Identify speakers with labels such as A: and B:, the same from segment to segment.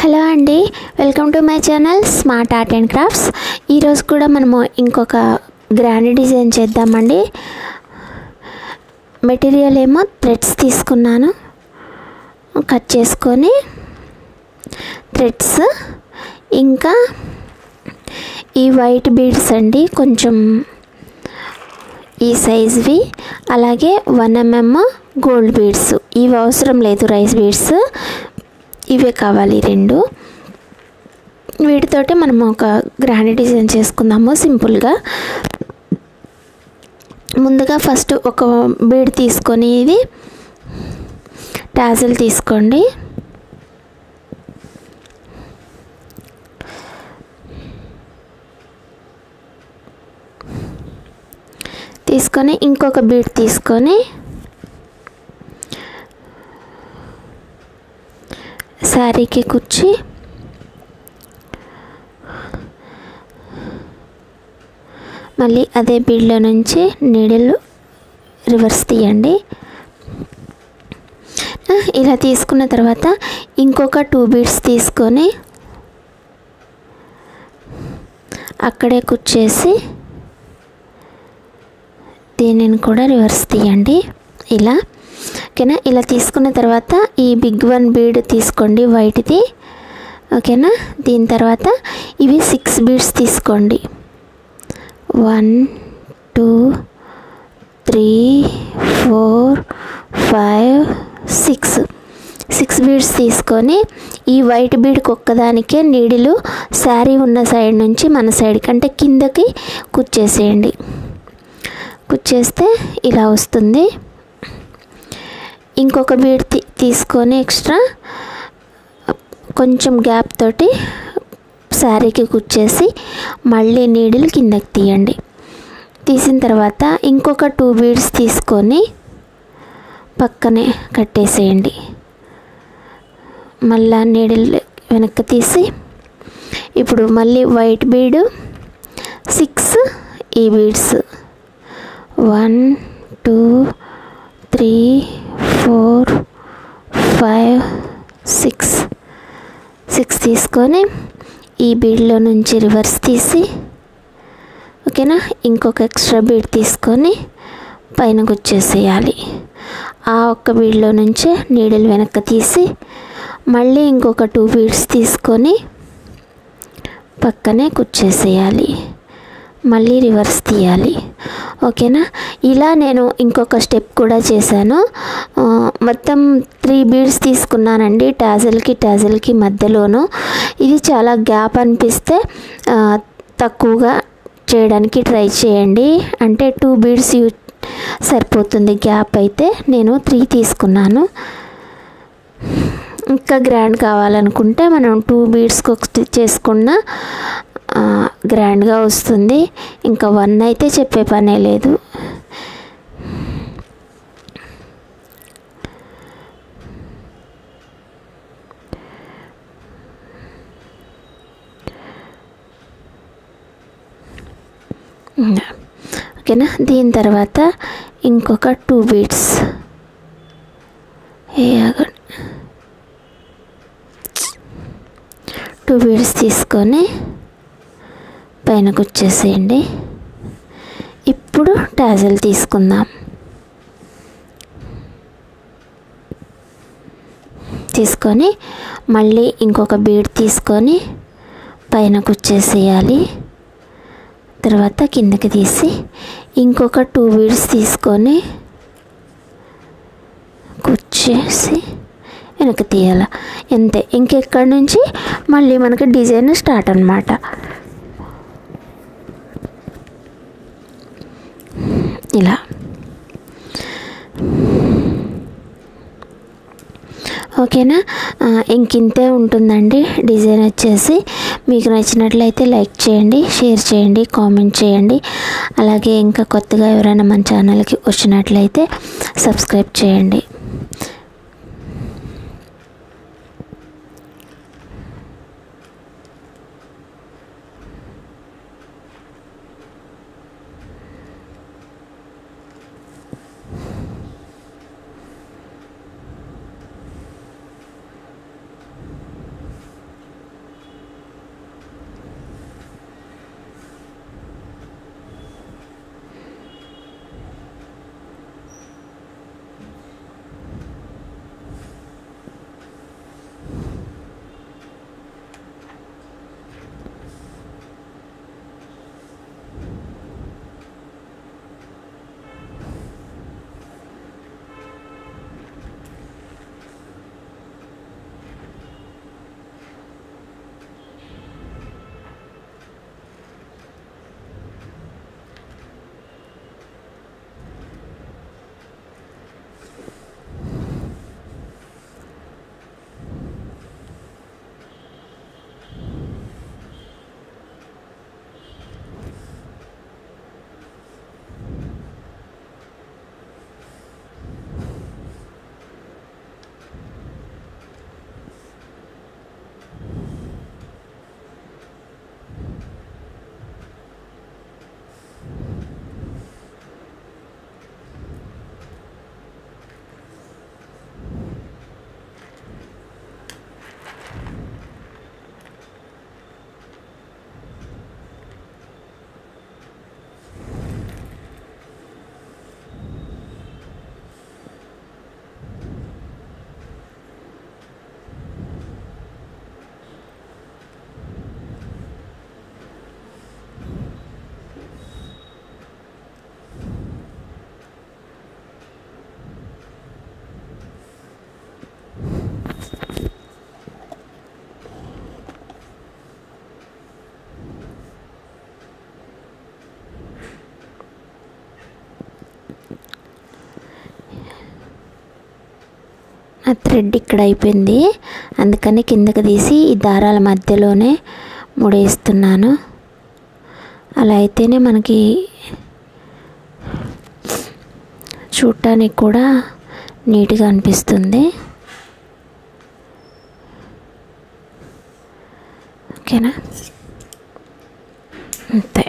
A: hello అండి welcome to my channel smart art and crafts ఈరోజు కూడా మనము ఇంకొక గ్రాండ్ డిజైన్ చేద్దామండి మెటీరియల్ ఏమో థ్రెడ్స్ తీసుకున్నాను కట్ చేసుకొని థ్రెడ్స్ ఇంకా ఈ వైట్ బీడ్స్ అండి కొంచెం ఈ సైజ్వి అలాగే వన్ ఎంఎం గోల్డ్ బీడ్స్ ఇవి అవసరం లేదు రైస్ బీడ్స్ ఇవే కావాలి రెండు వీటితోటి మనం ఒక గ్రాండ్ డిజైన్ చేసుకుందాము సింపుల్గా ముందుగా ఫస్ట్ ఒక బీడ్ తీసుకొని ఇది టాజిల్ తీసుకోండి తీసుకొని ఇంకొక బీడ్ తీసుకొని శారీకి కుచ్చి మళ్ళీ అదే బీడ్లో నుంచి నీడిల్ రివర్స్ తీయండి ఇలా తీసుకున్న తర్వాత ఇంకొక టూ బీడ్స్ తీసుకొని అక్కడే కుచ్చేసి దీనిని కూడా రివర్స్ తీయండి ఇలా ఓకేనా ఇలా తీసుకున్న తర్వాత ఈ బిగ్ వన్ బీడ్ తీసుకోండి వైట్ది ఓకేనా దీని తర్వాత ఇవి సిక్స్ బీడ్స్ తీసుకోండి one two three four five six six beads తీసుకొని ఈ వైట్ బీడ్కి ఒక్కదానికే నీడిలు శారీ ఉన్న సైడ్ నుంచి మన సైడ్కి అంటే కిందకి కుచ్చేసేయండి కుచ్చేస్తే ఇలా వస్తుంది ఇంకొక బీడ్ తీ తీసుకొని ఎక్స్ట్రా కొంచెం గ్యాప్ తోటి శారీకి కుచ్చేసి మళ్ళీ నీడిల్ కిందకి తీయండి తీసిన తర్వాత ఇంకొక టూ బీడ్స్ తీసుకొని పక్కనే కట్టేసేయండి మళ్ళా నీడిల్ వెనక్కి తీసి ఇప్పుడు మళ్ళీ వైట్ బీడు సిక్స్ ఈ beads one two three four five six six తీసుకొని ఈ బీడ్లో నుంచి రివర్స్ తీసి ఓకేనా ఇంకొక ఎక్స్ట్రా బీడ్ తీసుకొని పైన గుచ్చేసేయాలి ఆ ఒక్క బీడ్లో నుంచే నీడిల్ వెనక్కి తీసి మళ్ళీ ఇంకొక టూ బీడ్స్ తీసుకొని పక్కనే కుచ్చేసేయాలి మళ్ళీ రివర్స్ తీయాలి ఓకేనా ఇలా నేను ఇంకొక స్టెప్ కూడా చేశాను మొత్తం త్రీ బీడ్స్ తీసుకున్నానండి టాజిల్కి టాజిల్కి మధ్యలోను ఇది చాలా గ్యాప్ అనిపిస్తే తక్కువగా చేయడానికి ట్రై చేయండి అంటే టూ బీడ్స్ యూ సరిపోతుంది గ్యాప్ అయితే నేను త్రీ తీసుకున్నాను ఇంకా గ్రాండ్ కావాలనుకుంటే మనం టూ బీడ్స్కి ఒకటి చేసుకున్న గ్రాండ్గా వస్తుంది ఇంకా వన్ అయితే చెప్పే పనే లేదు ఓకేనా దీని తర్వాత ఇంకొక టూ బీడ్స్ ఏ టూ బీడ్స్ తీసుకొని పైన వచ్చేసేయండి ఇప్పుడు టాజల్ తీసుకుందాం తీసుకొని మళ్ళీ ఇంకొక బీడ్ తీసుకొని పైన కుచ్చేసేయాలి తర్వాత కిందకి తీసి ఇంకొక టూ బీడ్స్ తీసుకొని కుచ్చేసి వెనక్కి తీయాలి అంతే ఇంకెక్కడి నుంచి మళ్ళీ మనకి డిజైన్ స్టార్ట్ అనమాట ఇలా ఓకేనా ఇంకింతే ఉంటుందండి డిజైన్ వచ్చేసి మీకు నచ్చినట్లయితే లైక్ చేయండి షేర్ చేయండి కామెంట్ చేయండి అలాగే ఇంకా కొత్తగా ఎవరైనా మన ఛానల్కి వచ్చినట్లయితే సబ్స్క్రైబ్ చేయండి థ్రెడ్ ఇక్కడ అయిపోయింది అందుకని కిందకి తీసి ఈ దారాల మధ్యలోనే ముడేస్తున్నాను అలా అయితేనే మనకి చూడటానికి కూడా నీట్గా అనిపిస్తుంది ఓకేనా అంతే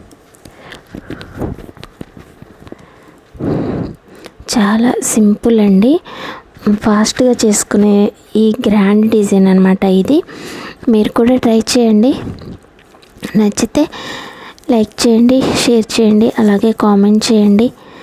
A: చాలా సింపుల్ అండి ఫాస్ట్గా చేసుకునే ఈ గ్రాండ్ డిజైన్ అనమాట ఇది మీరు కూడా ట్రై చేయండి నచ్చితే లైక్ చేయండి షేర్ చేయండి అలాగే కామెంట్ చేయండి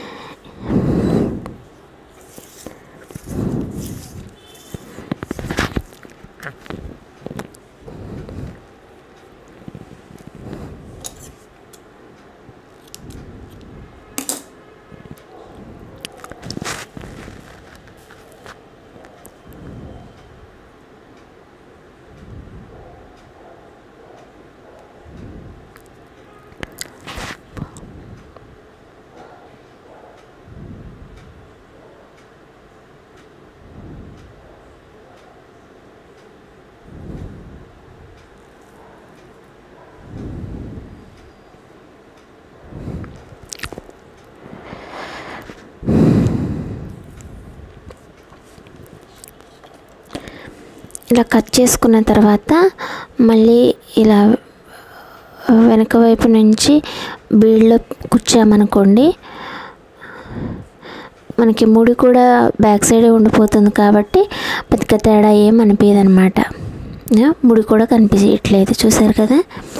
A: ఇలా కట్ చేసుకున్న తర్వాత మళ్ళీ ఇలా వెనక వైపు నుంచి బీడ్లో కుచ్చామనుకోండి మనకి ముడి కూడా బ్యాక్ సైడే ఉండిపోతుంది కాబట్టి పెద్ద తేడా ఏం అనిపించదు అనమాట ముడి కూడా కనిపించట్లేదు చూసారు కదా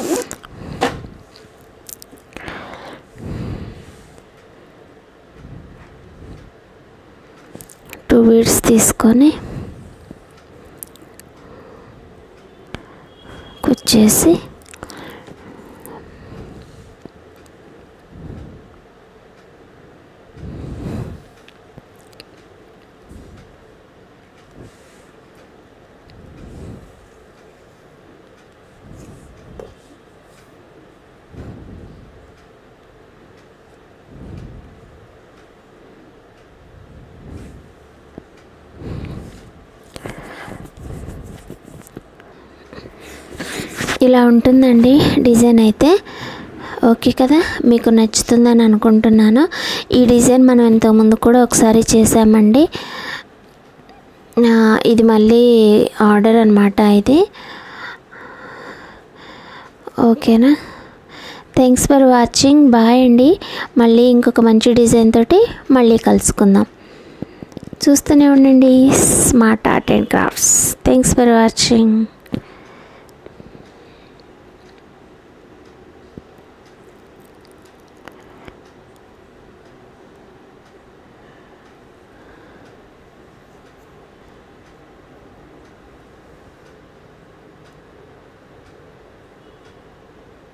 A: టూ బీడ్స్ తీసుకొని కుచ్చేసి ఇలా ఉంటుందండి డిజైన్ అయితే ఓకే కదా మీకు నచ్చుతుందని అనుకుంటున్నాను ఈ డిజైన్ మనం ఇంతకుముందు కూడా ఒకసారి చేసామండి ఆ, ఇది మళ్ళీ ఆర్డర్ అనమాట ఇది ఓకేనా థ్యాంక్స్ ఫర్ వాచింగ్ బాయ్ అండి మళ్ళీ ఇంకొక మంచి డిజైన్ తోటి మళ్ళీ కలుసుకుందాం చూస్తూనే ఉండండి smart art and crafts thanks for watching